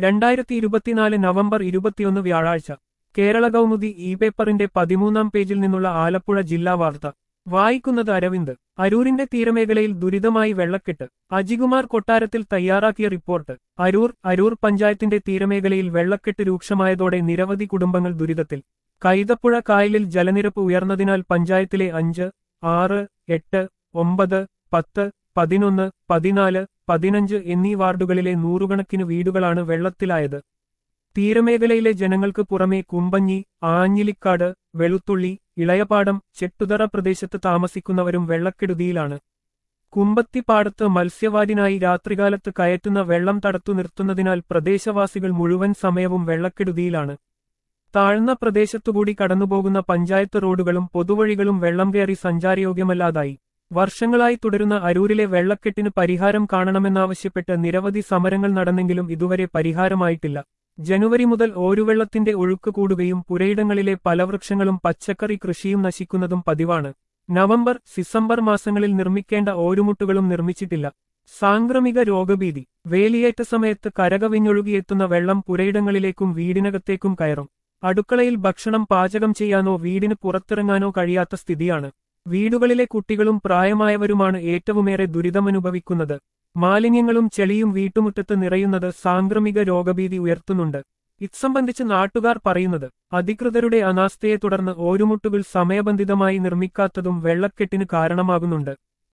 രണ്ടായിരത്തി ഇരുപത്തിനാല് നവംബർ ഇരുപത്തിയൊന്ന് വ്യാഴാഴ്ച കേരള കൗമുദി ഇ പേപ്പറിന്റെ പതിമൂന്നാം പേജിൽ നിന്നുള്ള ആലപ്പുഴ ജില്ലാ വാർത്ത വായിക്കുന്നത് അരവിന്ദ് അരൂരിന്റെ തീരമേഖലയിൽ ദുരിതമായി വെള്ളക്കെട്ട് അജികുമാർ കൊട്ടാരത്തിൽ തയ്യാറാക്കിയ റിപ്പോർട്ട് അരൂർ അരൂർ പഞ്ചായത്തിന്റെ തീരമേഖലയിൽ വെള്ളക്കെട്ട് രൂക്ഷമായതോടെ നിരവധി കുടുംബങ്ങൾ ദുരിതത്തിൽ കൈതപ്പുഴ കായലിൽ ജലനിരപ്പ് ഉയർന്നതിനാൽ പഞ്ചായത്തിലെ അഞ്ച് ആറ് എട്ട് ഒമ്പത് പത്ത് പതിനൊന്ന് പതിനാല് പതിനഞ്ച് എന്നീ വാർഡുകളിലെ നൂറുകണക്കിന് വീടുകളാണ് വെള്ളത്തിലായത് തീരമേഖലയിലെ ജനങ്ങൾക്ക് പുറമെ കുമ്പഞ്ഞി ആഞ്ഞിലിക്കാട് വെളുത്തുള്ളി ഇളയപാടം ചെട്ടുതറ പ്രദേശത്ത് താമസിക്കുന്നവരും വെള്ളക്കെടുതിയിലാണ് കുമ്പത്തിപ്പാടത്ത് മത്സ്യവാരിനായി രാത്രികാലത്ത് കയറ്റുന്ന വെള്ളം തടത്തു നിർത്തുന്നതിനാൽ പ്രദേശവാസികൾ മുഴുവൻ സമയവും വെള്ളക്കെടുതിയിലാണ് താഴ്ന്ന പ്രദേശത്തുകൂടി കടന്നുപോകുന്ന പഞ്ചായത്ത് റോഡുകളും പൊതുവഴികളും വെള്ളം കയറി സഞ്ചാരയോഗ്യമല്ലാതായി വർഷങ്ങളായി തുടരുന്ന അരൂരിലെ വെള്ളക്കെട്ടിന് പരിഹാരം കാണണമെന്നാവശ്യപ്പെട്ട് നിരവധി സമരങ്ങൾ നടന്നെങ്കിലും ഇതുവരെ പരിഹാരമായിട്ടില്ല ജനുവരി മുതൽ ഓരുവെള്ളത്തിന്റെ ഒഴുക്ക് കൂടുകയും പുരയിടങ്ങളിലെ പല വൃക്ഷങ്ങളും പച്ചക്കറി കൃഷിയും നശിക്കുന്നതും പതിവാണ് നവംബർ ഡിസംബർ മാസങ്ങളിൽ നിർമ്മിക്കേണ്ട ഓരുമുട്ടുകളും നിർമ്മിച്ചിട്ടില്ല സാംക്രമിക രോഗഭീതി വേലിയേറ്റ സമയത്ത് കരകവിഞ്ഞൊഴുകിയെത്തുന്ന വെള്ളം പുരയിടങ്ങളിലേക്കും വീടിനകത്തേക്കും കയറും അടുക്കളയിൽ ഭക്ഷണം പാചകം ചെയ്യാനോ വീടിന് പുറത്തിറങ്ങാനോ കഴിയാത്ത സ്ഥിതിയാണ് വീടുകളിലെ കുട്ടികളും പ്രായമായവരുമാണ് ഏറ്റവുമേറെ ദുരിതമനുഭവിക്കുന്നത് മാലിന്യങ്ങളും ചെളിയും വീട്ടുമുറ്റത്ത് നിറയുന്നത് സാംക്രമിക രോഗഭീതി ഉയർത്തുന്നുണ്ട് ഇത്സംബന്ധിച്ച് നാട്ടുകാർ പറയുന്നത് അധികൃതരുടെ അനാസ്ഥയെ തുടർന്ന് ഓരുമുട്ടുകൾ സമയബന്ധിതമായി നിർമ്മിക്കാത്തതും വെള്ളക്കെട്ടിന് കാരണമാകുന്നുണ്ട്